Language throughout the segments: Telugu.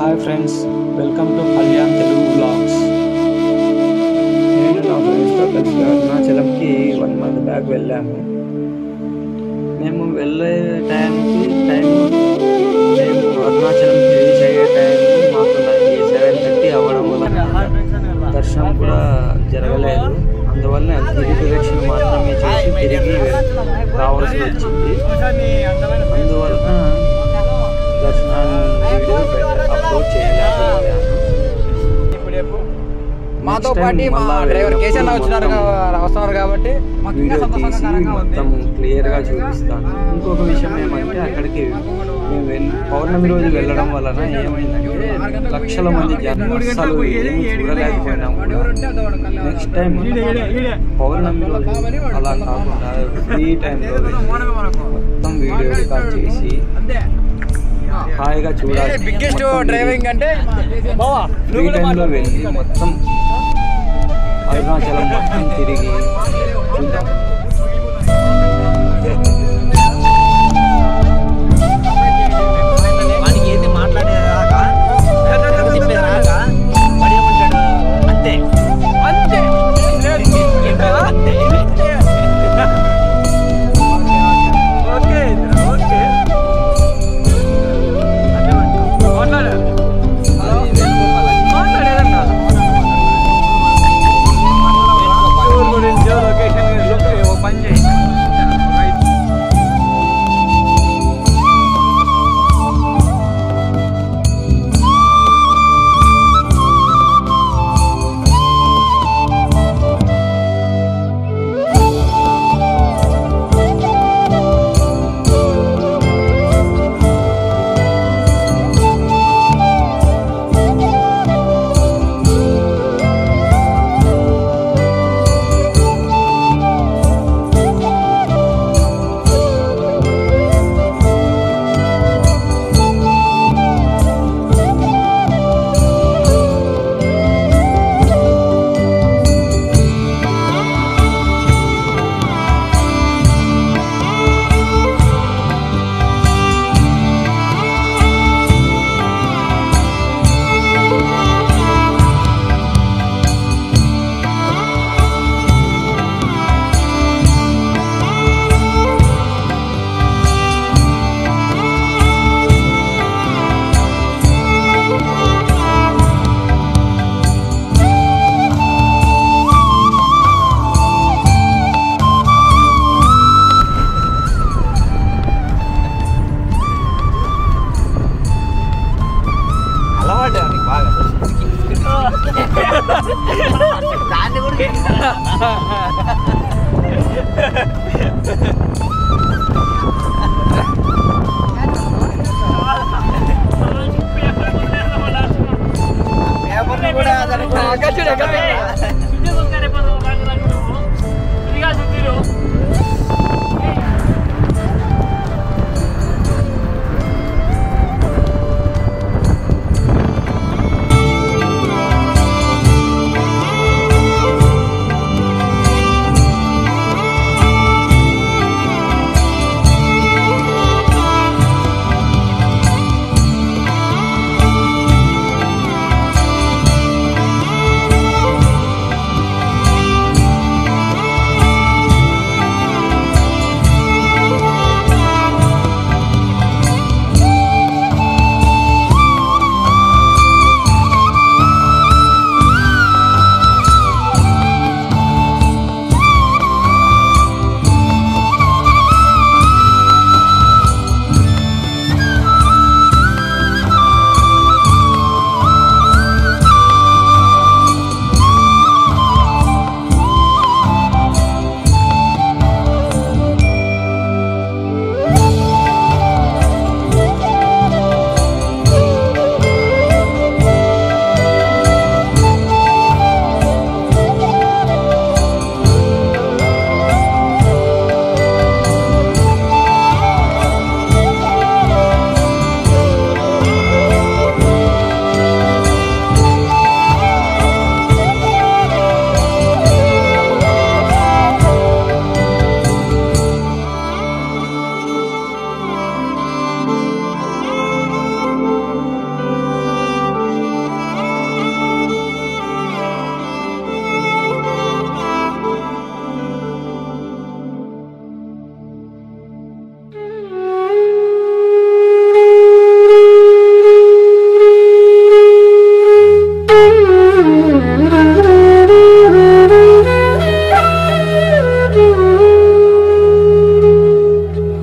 Hi friends welcome to Kalyan Telugu blogs నేను నా ఫ్రెండ్స్తో కలిసి అరుణాచలంకి వన్ మంత్ బ్యాక్ వెళ్ళాము మేము వెళ్ళే టైంకి టైం మేము అరుణాచలంకి రీచ్ అయ్యే టైం మాకు సెవెన్ థర్టీ అవ్వడం వల్ల దర్శనం కూడా జరగలేదు అందువల్ల గిరి ప్రదక్షిణ మాత్రమే చేసి తిరిగి రావాల్సి వచ్చింది అందువల్ల దర్శనాన్ని వీడియో పెట్ట- అప్లోడ్ చేయలేకపోయాను మాతో Next time పాటు మా మళ్ళా డ్రైవర్ వెళ్ళినప్పుడు కేసీఆర్ వచ్చినారు మొత్తం కా- వస్తున్నారు కాబట్టి మాకు ఇంకా వీడియో తీసి సంతోషకరంగా ఉంది మొత్తం క్లియర్ గా చూపిస్తాను ఇంకొక విషయం ఏమంటే అక్కడికి మేము వెన్- పౌర్ణమి రోజు వెళ్ళడం వలన ఏమైందంటే లక్షల మంది జనం అసలు ఏమీ చూడలేకపోయినాం కూడా నెక్స్ట్ టైం పౌర్ణమి రోజు అలా కాకుండా ఫ్రీ టైంలో మొత్తం వీడియో రికార్డ్ చేసి హాయిగా చూడాలి బిగ్గెస్ట్ డ్రైవింగ్ అంటే బావా ఫ్రీ టైంలో వెళ్ళి మొత్తం అరుణాచలం మొత్తం తిరిగి చూద్దాం వానికి ఏంది మాట్లాడేది రాక చెప్పేది రాక వాడు ఏమంటాడు అంతే అంతే ఏంటో అంతే ఓకే ఓకే మాట్లాడేదన్నా గురించి లొకేషన్ ఓ పని చేయి అలవాటు వానికి బాగా దాన్ని కూడా పేపర్ని కూడా దానికి ఆకాశుడు ఎక్కడ పెట్టా? Thank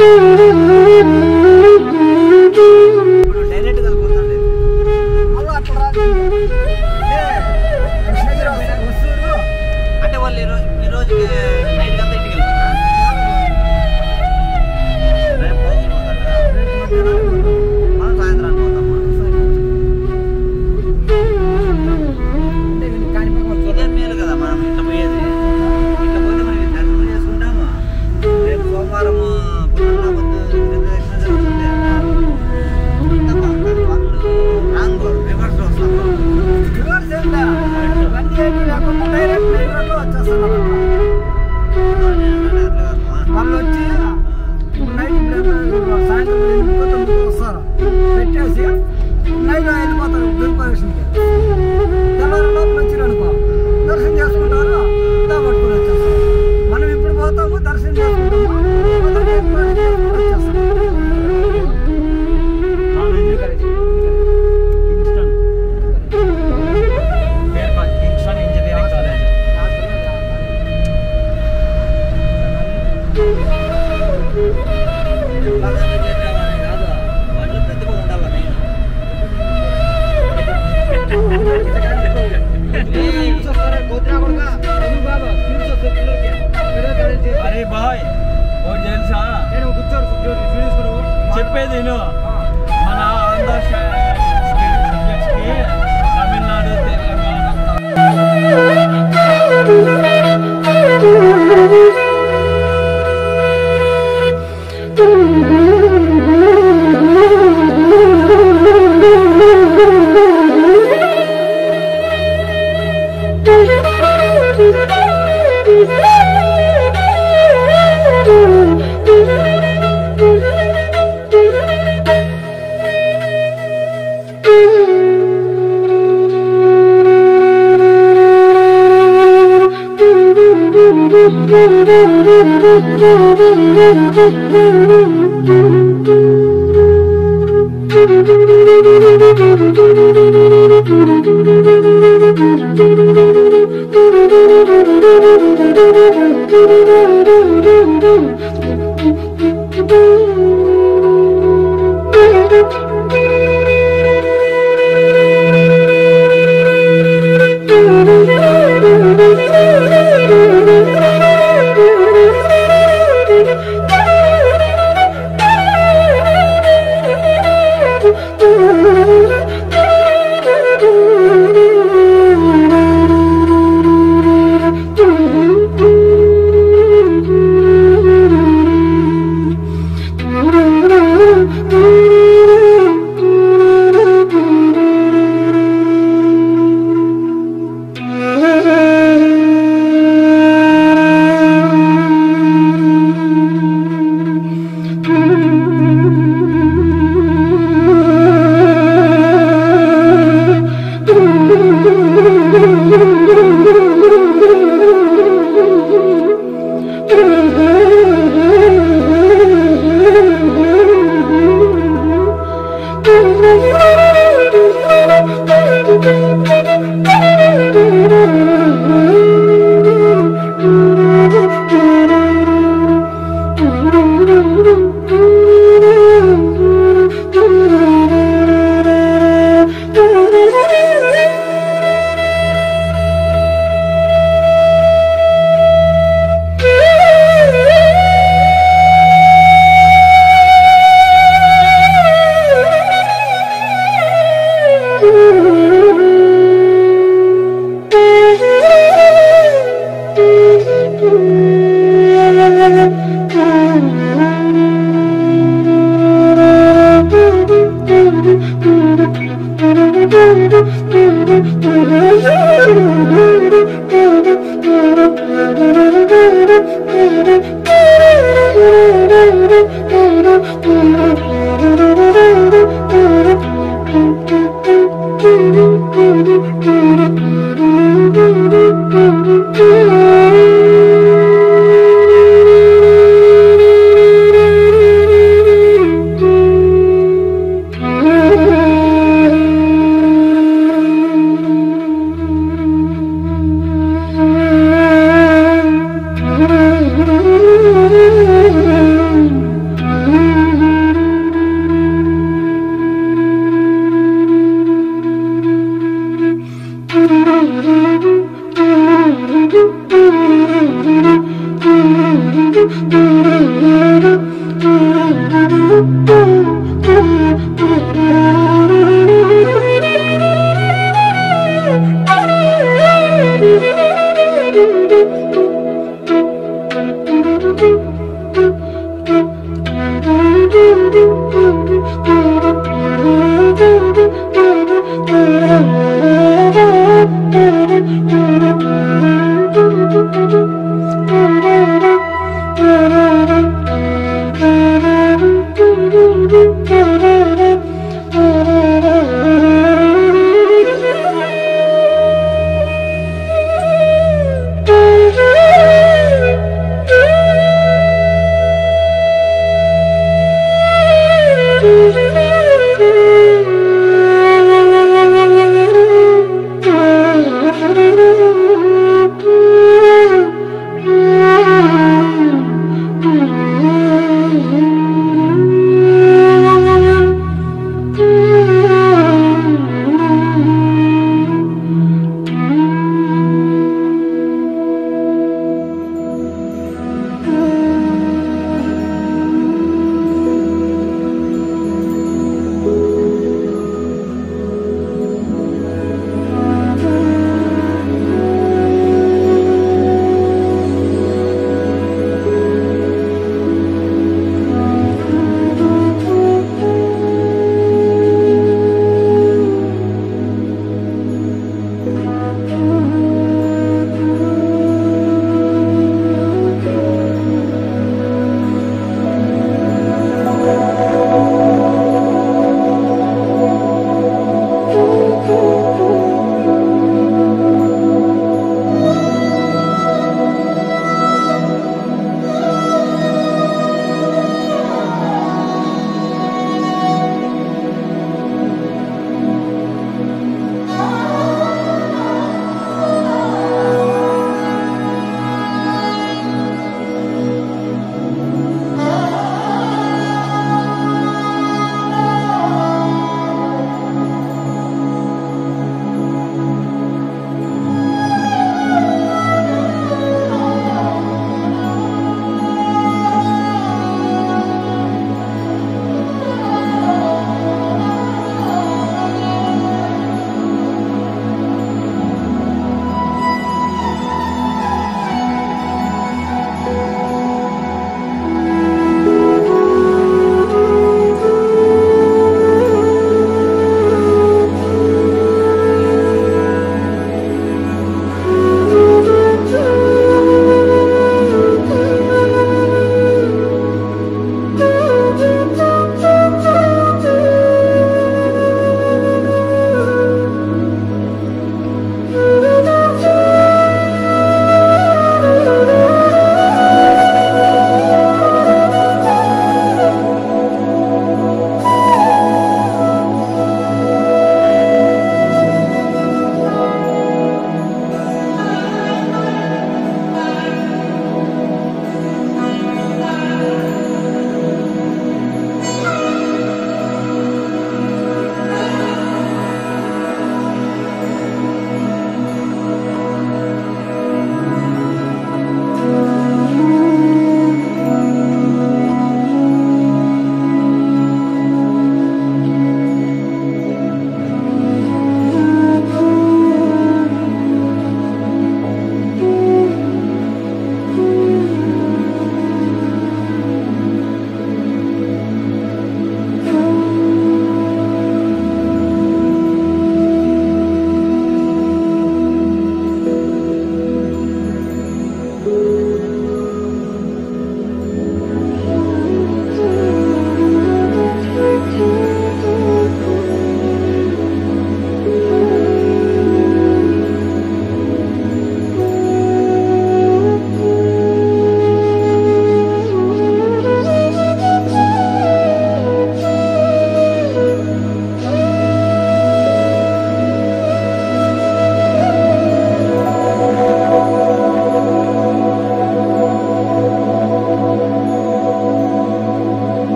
ఇప్పుడు డైరెక్ట్ గా పోతాండి అలా అట్లా రాదు అంటే కృష్ణగిరి వస్తారు అంటే వాళ్ళు ఈ రోజు ఈ రోజుకి నైట్ అంతా ఇంటికి వెళ్తారా రేపు రోజులు పోతారా మనం సాయంత్రానికి పోతామా అంటే వీళ్ళు కాణిపాకం వచ్చారు. ఇదే మేలు కదా మనం ఇట్లా పోయేది ఇట్లా పోతే మనం దర్శనం చేసుకుంటాము రేపు సోమవారం పునరుద్ధ దక్షిణ జరుగుతుంది అంతా బాగుంటుంది వాళ్ళు రాంగ్ రివర్స్ వస్తారు రివర్స్ ఏం లే. ఇవన్నీ ఏమీ లేకుండా డైరెక్ట్ డైరెక్ట్ వచ్చేస్తారు వాళ్ళు వచ్చి ఇప్పుడు నైట్ ఇప్పుడు సాయంత్రం ఎనిమిదికో తొమ్మిదికో వస్తారు పెట్టేసి నైట్ వెళ్ళిపోతారు దుర్పరీక్షకి తెల్లవారు లోపల వచ్చారు అనుకో దర్శనం చేసుకుంటారు దా పట్టుకొని వచ్చేస్తారు మనం ఇప్పుడు పోతాము దర్శనం చేసుకుంటాము పోతాము, దుర్పరీక్ష చేసుకొని వచ్చేస్తాము ఇంజనీరింగ్ కాలేజ్ కాదు వాళ్ళు ప్రతిభ ఉండాలి మెయిన్ అరే బాయ్ ఒకటి తెలుసా చెప్పేది విను మన ఆంధ్ర సబ్జెక్ట్స్ కి తమిళనాడు తెలంగాణ Thank you.